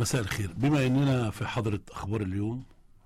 مساء الخير بما اننا في حضرة اخبار اليوم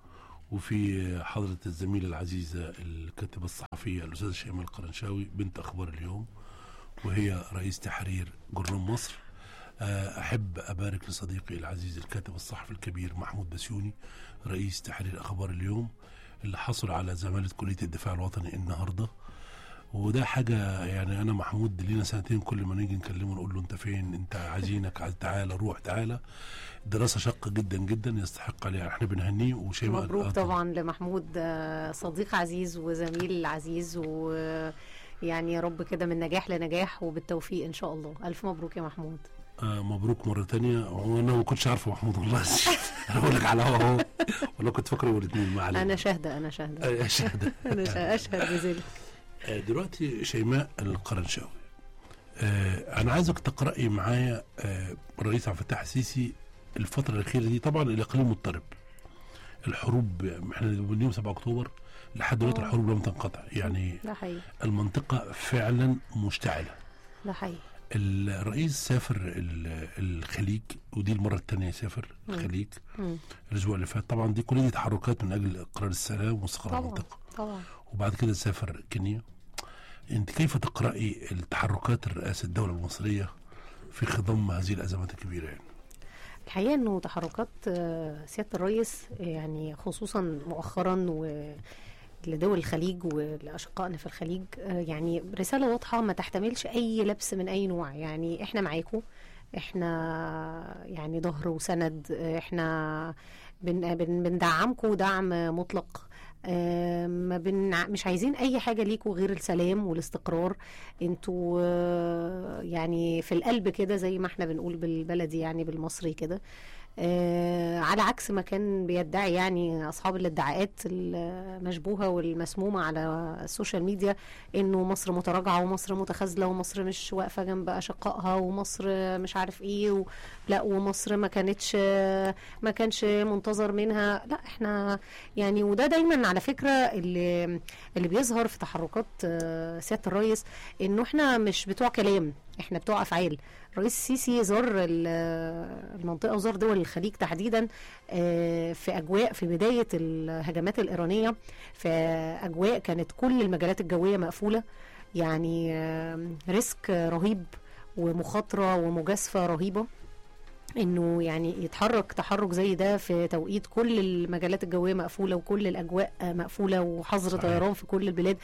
وفي حضرة الزميلة العزيزة الكاتبة الصحفية الأستاذة شيماء القرنشاوي بنت أخبار اليوم وهي رئيس تحرير جورنال مصر آه، أحب أبارك لصديقي العزيز الكاتب الصحفي الكبير محمود بسيوني رئيس تحرير أخبار اليوم اللي حصل على زمالة كلية الدفاع الوطني النهارده وده حاجة يعني أنا محمود لينا سنتين كل ما نيجي نكلمه نقول له أنت فين أنت عايزينك عايز تعالى روح تعالى دراسة شاقة جدا جدا يستحق عليها احنا بنهنيه وشيماء مبروك آه، طبعا لمحمود آه، صديق عزيز وزميل عزيز ويعني يا رب كده من نجاح لنجاح وبالتوفيق ان شاء الله الف مبروك يا محمود آه مبروك مرة تانية وانا ما كنتش عارفه محمود والله انا بقول لك على هوا اهو والله كنت فاكره هو الاثنين ما علينا انا شاهده انا شاهده آه، شهادة انا شا- اشهد بذلك آه، دلوقتي شيماء القرنشاوي آه انا عايزك تقرأي معايا آه الرئيس عبد الفتاح السيسي الفترة الأخيرة دي طبعا الإقليم مضطرب الحروب احنا من يوم 7 أكتوبر لحد دلوقتي آه. الحروب لم تنقطع يعني ده حقيقي المنطقة فعلا مشتعلة ده حقيقي الرئيس سافر ال- الخليج ودي المرة الثانية سافر مم. الخليج مم. الأسبوع اللي فات طبعا دي كل دي تحركات من أجل إقرار السلام واستقرار طبعا المنطقة طبعا وبعد كده سافر كينيا أنت كيف تقرأي التحركات الرئاسة الدولة المصرية في خضم هذه الأزمات الكبيرة يعني الحقيقه انه تحركات آه، سياده الرئيس يعني خصوصا مؤخرا و لدول الخليج ولاشقائنا في الخليج آه، يعني رساله واضحه ما تحتملش اي لبس من اي نوع يعني احنا معاكم احنا يعني ظهر وسند آه، احنا بن بن بندعمكم دعم مطلق آه، ما بن مش عايزين اي حاجه ليكوا غير السلام والاستقرار انتوا آه، يعني في القلب كده زي ما احنا بنقول بالبلدي يعني بالمصري كده آه، على عكس ما كان بيدعي يعني اصحاب الادعاءات المشبوهه والمسمومه على السوشيال ميديا انه مصر متراجعه ومصر متخاذله ومصر مش واقفه جنب اشقائها ومصر مش عارف ايه و... لا ومصر ما كانتش ما كانش منتظر منها لا احنا يعني وده دايما على فكره اللي اللي بيظهر في تحركات آه، سياده الرئيس انه احنا مش بتوع كلام احنا بتوع افعال الرئيس السيسي زار ال- المنطقه وزار دول الخليج تحديدا آه، في اجواء في بدايه الهجمات الايرانيه في اجواء كانت كل المجالات الجويه مقفوله يعني آه، ريسك رهيب ومخاطره ومجازفه رهيبه انه يعني يتحرك تحرك زي ده في توقيت كل المجالات الجويه مقفوله وكل الاجواء آه، مقفوله وحظر صحيح. طيران في كل البلاد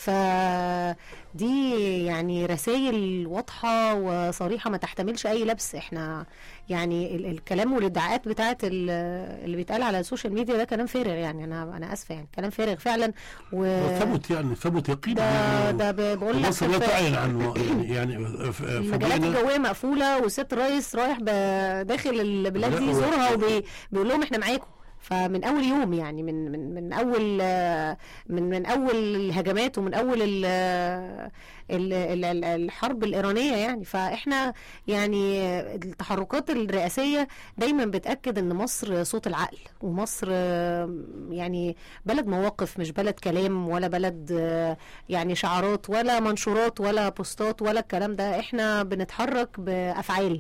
فدي يعني رسائل واضحه وصريحه ما تحتملش اي لبس احنا يعني ال- الكلام والادعاءات بتاعت ال- اللي بيتقال على السوشيال ميديا ده كلام فارغ يعني انا انا اسفه يعني كلام فارغ فعلا و ثبت يعني ثبت يقينا ده يعني ده ب- بقول لك مصر لا في- تعلن عن يعني يعني ف- المجالات فوجئنا- الجويه مقفوله وست الرئيس رايح ب- داخل البلاد لا، دي هو- يزورها وبيقول لهم احنا معاكم فمن اول يوم يعني من من من اول آه، من من اول الهجمات ومن اول ال- ال- ال- ال- الحرب الايرانيه يعني فاحنا يعني التحركات الرئاسيه دايما بتاكد ان مصر صوت العقل ومصر آه، يعني بلد مواقف مش بلد كلام ولا بلد آه، يعني شعارات ولا منشورات ولا بوستات ولا الكلام ده احنا بنتحرك بافعال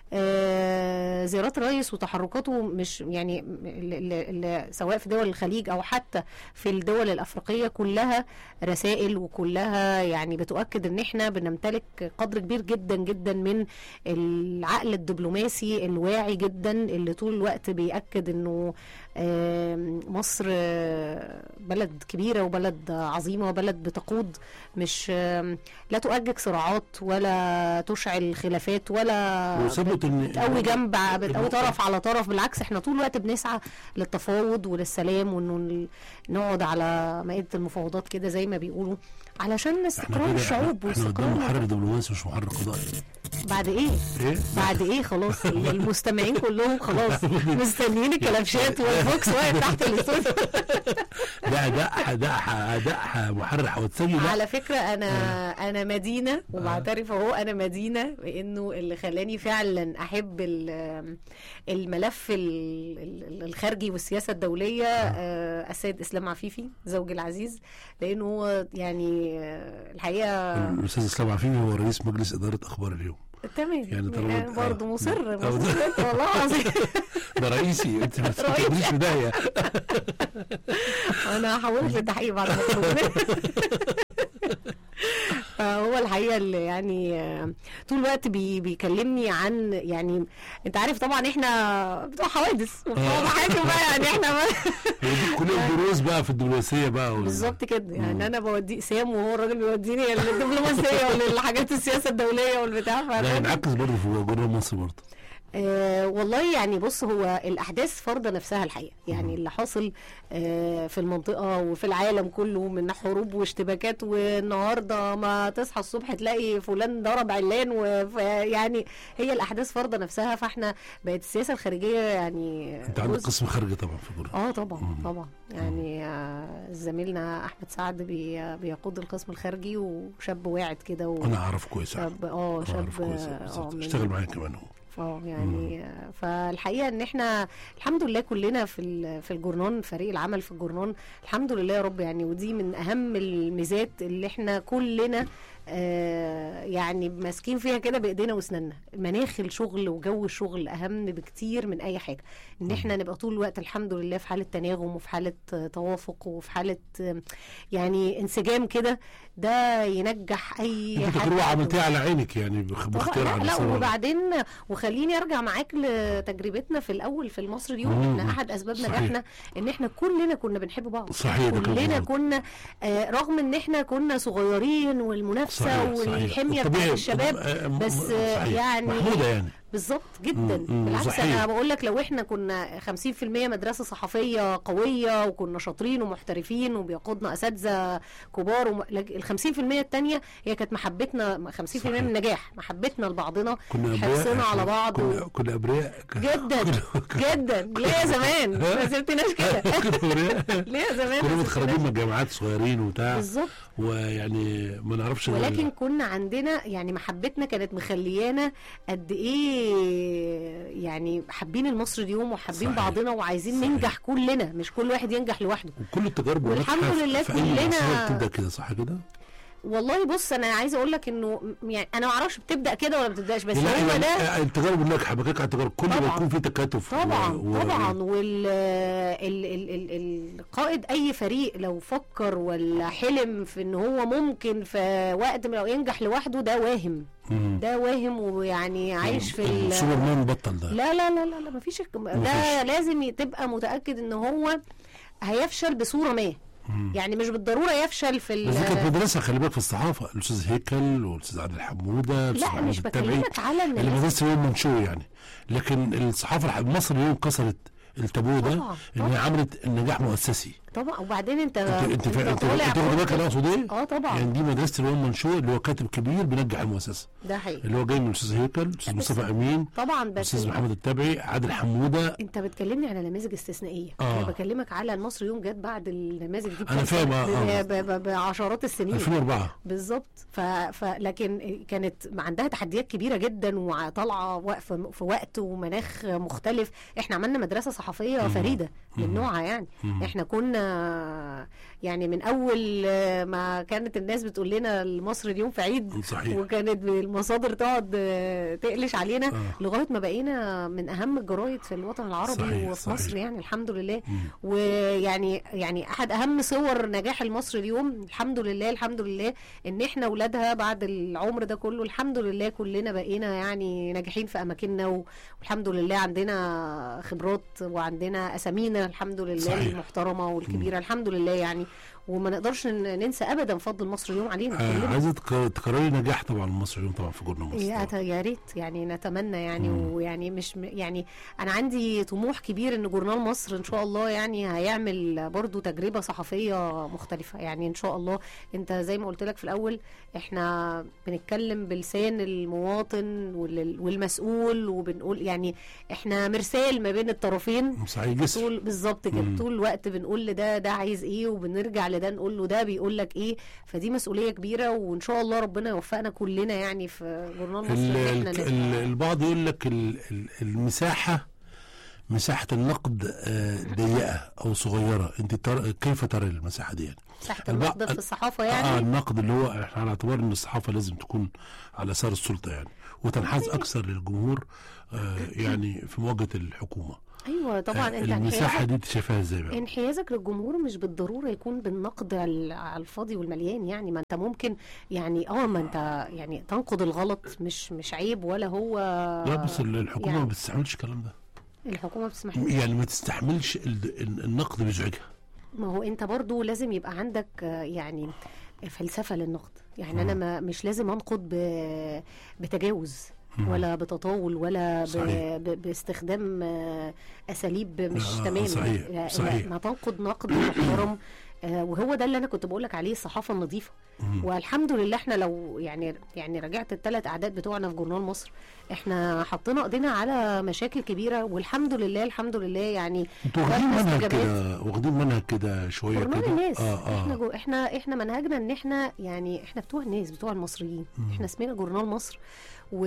آه، زيارات الرئيس وتحركاته مش يعني ال- ال- ال- سواء في دول الخليج او حتى في الدول الافريقيه كلها رسائل وكلها يعني بتؤكد ان احنا بنمتلك قدر كبير جدا جدا من العقل الدبلوماسي الواعي جدا اللي طول الوقت بيأكد انه آم، مصر آه، بلد كبيره وبلد عظيمه وبلد بتقود مش آم، لا تؤجج صراعات ولا تشعل خلافات ولا وثبت ان بتقوي جنب ع- بتقوي النقطة- طرف على طرف بالعكس احنا طول الوقت بنسعى للتفاوض وللسلام وانه ن- نقعد على مائده المفاوضات كده زي ما بيقولوا علشان احنا استقرار كده الشعوب احنا قدام واستقرار محرر دبلوماسي مش محرر قضائي بعد ايه ايه بعد ايه خلاص المستمعين كلهم خلاص مستنيين الكلبشات والفوكس واقف تحت الاستوديو ده اداء اداء اداء محرر حوتسجي ده على فكره انا انا مدينه وبعترف اهو انا مدينه بانه اللي خلاني فعلا احب ال- الملف ال- ال- الخارجي والسياسه الدوليه آه، السيد اسلام عفيفي زوجي العزيز لانه هو يعني آه، الحقيقه الاستاذ اسلام عفيفي هو رئيس مجلس اداره اخبار اليوم تمام يعني طالما يعني أنت- برضه آه. مصر آه. مصر انت والله العظيم ده رئيسي انت ما رئيسي. تاخديش في داهيه انا هحولك للتحقيق بعد ما تخرج فهو الحقيقه اللي يعني آه، طول الوقت بي بيكلمني عن يعني انت عارف طبعا احنا بتوع حوادث وبتوع آه. محاكم بقى يعني احنا ما ودي كلهم دروس بقى في الدبلوماسيه بقى وال- بالظبط كده يعني انا بودي سام وهو الراجل بيوديني للدبلوماسيه وللحاجات السياسه الدوليه والبتاع ده فالراجل- ينعكس برضه في جمهور مصر برضه آه والله يعني بص هو الاحداث فرض نفسها الحقيقه يعني اللي حاصل آه في المنطقه وفي العالم كله من حروب واشتباكات والنهارده ما تصحى الصبح تلاقي فلان ضرب علان ويعني هي الاحداث فرض نفسها فاحنا بقت السياسه الخارجيه يعني انت عندك جزء- قسم خارجي طبعا في جمهور اه طبعا طبعا يعني آه زميلنا احمد سعد بي بيقود القسم الخارجي وشاب واعد كده و- انا اعرف كويس يعني. شاب اه أنا شاب اعرف كويس اه بالظبط. من- اشتغل معايا كمان هو اه يعني آه، فالحقيقه ان احنا الحمد لله كلنا في ال- في الجورنان فريق العمل في الجورنان الحمد لله يا رب يعني ودي من اهم الميزات اللي احنا كلنا آه يعني ماسكين فيها كده بايدينا واسناننا مناخ الشغل وجو الشغل اهم بكتير من اي حاجه ان احنا نبقى طول الوقت الحمد لله في حاله تناغم وفي حاله آه، توافق وفي حاله آه، يعني انسجام كده ده ينجح اي انت حد تجربه عنده. عملتيها على عينك يعني بخ- طبعا باختيار لا, عن لا السنة. وبعدين وخليني ارجع معاك لتجربتنا في الاول في المصري اليوم مم. احنا احد اسباب صحيح. نجاحنا ان احنا كلنا كنا بنحب بعض صحيح ده كان كلنا غلط. كنا آه رغم ان احنا كنا صغيرين والمنافسه صحيح، صحيح. والحميه بتاعت الطبيعي- الشباب آه، م- بس آه، صحيح. يعني محموده يعني بالظبط جدا مم، مم، بالعكس صحيح. انا بقول لك لو احنا كنا 50% مدرسه صحفيه قويه وكنا شاطرين ومحترفين وبيقودنا اساتذه كبار وم... لك- ال 50% الثانيه هي كانت محبتنا 50% صحيح. من النجاح محبتنا لبعضنا كنا حرصنا أبرياء- على بعض و... كنا كنا ابرياء جدا كنا- جدا ليه يا زمان ما سبتناش كده كنا ابرياء ليه يا زمان كنا ما متخرجين سبتناش؟ من جامعات صغيرين وبتاع بالظبط ويعني ما نعرفش غير- ولكن كنا عندنا يعني محبتنا كانت مخليانا قد ايه يعني حابين المصري اليوم وحابين صحيح. بعضنا وعايزين صحيح. ننجح كلنا مش كل واحد ينجح لوحده وكل التجارب والحمد والنجاح في- لله في أي كلنا- معصية بتبدا كده صح كده؟ والله بص انا عايزه اقول لك انه م- يعني انا ما اعرفش بتبدا كده ولا ما بتبداش بس لا، هو يعني ده التجارب الناجحه بحكيك على التجارب كل ما طبعاً. يكون في تكاتف طبعا و- و- طبعا وال ال ال ال القائد اي فريق لو فكر ولا حلم في ان هو ممكن في وقت من لو ينجح لوحده ده واهم مم. ده واهم ويعني عايش في ال- سوبرمان بطل ده لا لا لا لا, لا مفيش الك- ده مفيش. لازم ي- تبقى متاكد ان هو هيفشل بصوره ما مم. يعني مش بالضروره يفشل في ال- بس دي كانت مدرسه خلي بالك في الصحافه الاستاذ هيكل والاستاذ عادل حموده الاستاذ لا محمد مش التبعي بكلمك على ان اللي الناس- مدرسه اليوم منشور يعني لكن الصحافه الح- المصري اليوم كسرت التابو ده طبعاً، ان هي طبعاً. عملت النجاح مؤسسي طبعا وبعدين انت انت انت فا- انت طالع انت واخد بالك انا اقصد ايه؟ اه طبعا يعني دي مدرسه اليوم منشور اللي هو كاتب كبير بينجح المؤسسه ده حقيقي اللي هو جاي من الاستاذ هيكل الاستاذ بس- مصطفى امين طبعا بس الاستاذ محمد التبعي عادل حموده انت بتكلمني على نماذج استثنائيه آه. انا بكلمك على المصري يوم جت بعد النماذج دي أنا فاهم، آه، آه. ب- ب- ب- بعشرات السنين 2004 بالظبط ف... ف... لكن كانت عندها تحديات كبيره جدا وطالعه وقف في وقت ومناخ مختلف احنا عملنا مدرسه صحفيه مم. فريده من مم. نوعها يعني مم. احنا كنا يعني من اول ما كانت الناس بتقول لنا المصري اليوم في عيد صحيح وكانت المصادر تقعد تقلش علينا آه. لغايه ما بقينا من اهم الجرايد في الوطن العربي صحيح، وفي صحيح. مصر يعني الحمد لله مم. ويعني يعني احد اهم صور نجاح المصري اليوم الحمد لله الحمد لله ان احنا اولادها بعد العمر ده كله الحمد لله كلنا بقينا يعني ناجحين في اماكننا و- والحمد لله عندنا خبرات وعندنا اسامينا الحمد لله صحيح. المحترمه والكبيره الحمد لله يعني وما نقدرش ن- ننسى ابدا فضل مصر اليوم علينا آه كلنا عايزه تك- تكرري نجاح طبعا مصر اليوم طبعا في جورنا يا مصر ت- يا ريت يعني نتمنى يعني مم. ويعني مش م- يعني انا عندي طموح كبير ان جورنال مصر ان شاء الله يعني هيعمل برضو تجربه صحفيه مختلفه يعني ان شاء الله انت زي ما قلت لك في الاول احنا بنتكلم بلسان المواطن وال- والمسؤول وبنقول يعني احنا مرسال ما بين الطرفين صحيح جسر طول بالظبط كده مم. طول الوقت بنقول لده ده عايز ايه وبنرجع لده نقول له ده بيقول لك ايه فدي مسؤوليه كبيره وان شاء الله ربنا يوفقنا كلنا يعني في جورنال مصر ال- ان احنا ال- نبقى ال- البعض يقول لك ال- ال- المساحه مساحه النقد آه، ضيقه او صغيره انت ترى كيف ترى المساحه دي يعني؟ تحت الب- النقد في الصحافه اه يعني النقد اللي هو احنا على اعتبار ان الصحافه لازم تكون على اثار السلطه يعني وتنحاز اكثر للجمهور آه يعني في مواجهه الحكومه ايوه طبعا آه انت المساحه انحيازك دي انت شايفاها ازاي بقى؟ انحيازك للجمهور مش بالضروره يكون بالنقد على على الفاضي والمليان يعني ما انت ممكن يعني اه ما انت يعني تنقد الغلط مش مش عيب ولا هو لا بس ال- الحكومه يعني ما بتستحملش الكلام ده الحكومه بتسمح يعني ما تستحملش ال- ال- النقد بيزعجها ما هو انت برضو لازم يبقى عندك آه، يعني فلسفة للنقد يعني انا ما مش لازم انقد ب- بتجاوز مم. ولا بتطاول ولا ب... صحيح. ب... باستخدام آه، اساليب مش آه، تمام صحيح، لا- صحيح. لا، ما تنقد نقد محترم آه، وهو ده اللي انا كنت بقولك عليه الصحافه النظيفه مم. والحمد لله احنا لو يعني يعني رجعت الثلاث اعداد بتوعنا في جورنال مصر احنا حطينا ايدينا على مشاكل كبيره والحمد لله الحمد لله يعني انتوا واخدين خدنا منهج استجابات. كده واخدين منهج كده شويه جورنال كده الناس اه احنا اه جو احنا احنا منهجنا ان احنا يعني احنا بتوع الناس بتوع المصريين مم. احنا اسمنا جورنال مصر و...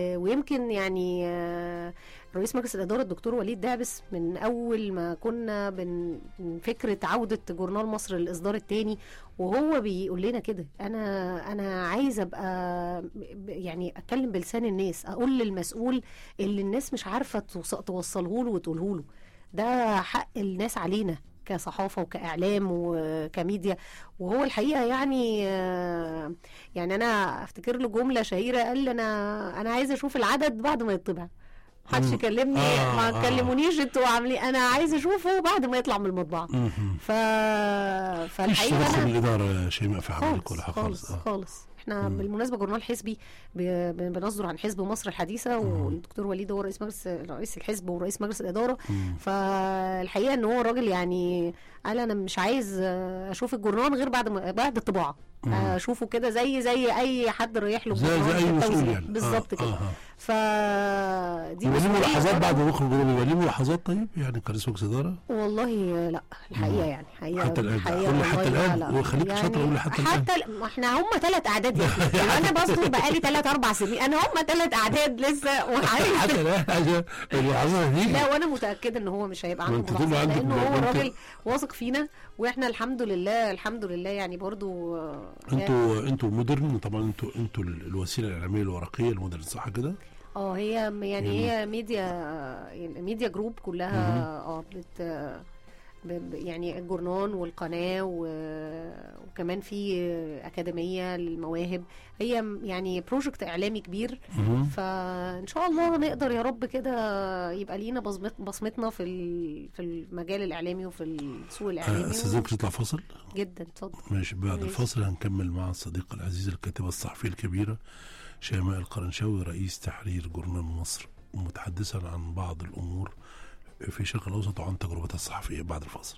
ويمكن يعني آه، رئيس مجلس الاداره الدكتور وليد دعبس من اول ما كنا بن من فكره عوده جورنال مصر للاصدار الثاني وهو بيقول لنا كده انا انا عايز ابقى ب- يعني اتكلم بلسان الناس اقول للمسؤول اللي الناس مش عارفه توص- توصله له وتقوله له ده حق الناس علينا كصحافة وكإعلام وكميديا وهو الحقيقة يعني آه، يعني أنا أفتكر له جملة شهيرة قال لي أنا أنا عايز أشوف العدد بعد ما يطبع محدش مم. يكلمني آه، ما آه. تكلمونيش انتوا عاملين انا عايز اشوفه بعد ما يطلع من المطبعه مهم. ف مفيش فالحقيقه تدخل انا الاداره يا شيماء في عملك خالص ولا حاجه خالص خالص اه خالص احنا مم. بالمناسبه جورنال حزبي ب- ب- بنصدر عن حزب مصر الحديثه مم. والدكتور وليد هو رئيس مجلس رئيس الحزب ورئيس مجلس الاداره مم. فالحقيقه ان هو راجل يعني قال انا مش عايز آه، اشوف الجورنال غير بعد ما بعد الطباعه مم. اشوفه كده زي زي اي حد رايح له زي جورنال زي في اي مسؤول التوزيع. يعني بالظبط آه كده آه آه. ف دي يبقى ليه مسؤولية ملاحظات برضه. بعد ما يخرج من يبقى ليه ملاحظات طيب يعني كرئيس مجلس اداره والله لا الحقيقه يعني حقيقة حتى الآن. الحقيقة قول لي حتى والله الآن. لا، لا. وخليك شاطرة قول لي حتى الآن. حتى ال- ما احنا هم ثلاث اعداد يا أخي. انا بصدر بقالي ثلاث اربع سنين انا هم ثلاث اعداد لسه وعايز حتى الان عشان الملاحظات دي لا وانا متاكده ان هو مش هيبقى ما عنده انت طول ما ملاحظات عندك لانه هو انت- راجل واثق فينا واحنا الحمد لله الحمد لله يعني برضو آه، يعني- انتوا انتوا مودرن طبعا انتوا انتوا ال- الوسيله الاعلاميه الورقيه المودرن صح كده؟ اه هي يعني يعني- هي ميديا ميديا جروب كلها اه بت ب- ب- يعني الجورنان والقناة و- وكمان في أكاديمية للمواهب هي م- يعني بروجكت إعلامي كبير مهم. فإن شاء الله نقدر يا رب كده يبقى لينا بصمت بصمتنا في ال- في المجال الإعلامي وفي السوق آه، الإعلامي استاذنك نطلع فاصل جدا اتفضل ماشي بعد ماشي. الفاصل هنكمل مع الصديقه العزيزه الكاتبه الصحفيه الكبيره شيماء القرنشاوي رئيس تحرير جورنال مصر متحدثا عن بعض الامور في الشرق الاوسط وعن تجربتها الصحفيه بعد الفاصل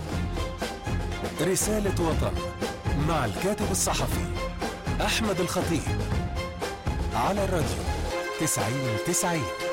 رسالة وطن مع الكاتب الصحفي أحمد الخطيب على الراديو تسعين تسعين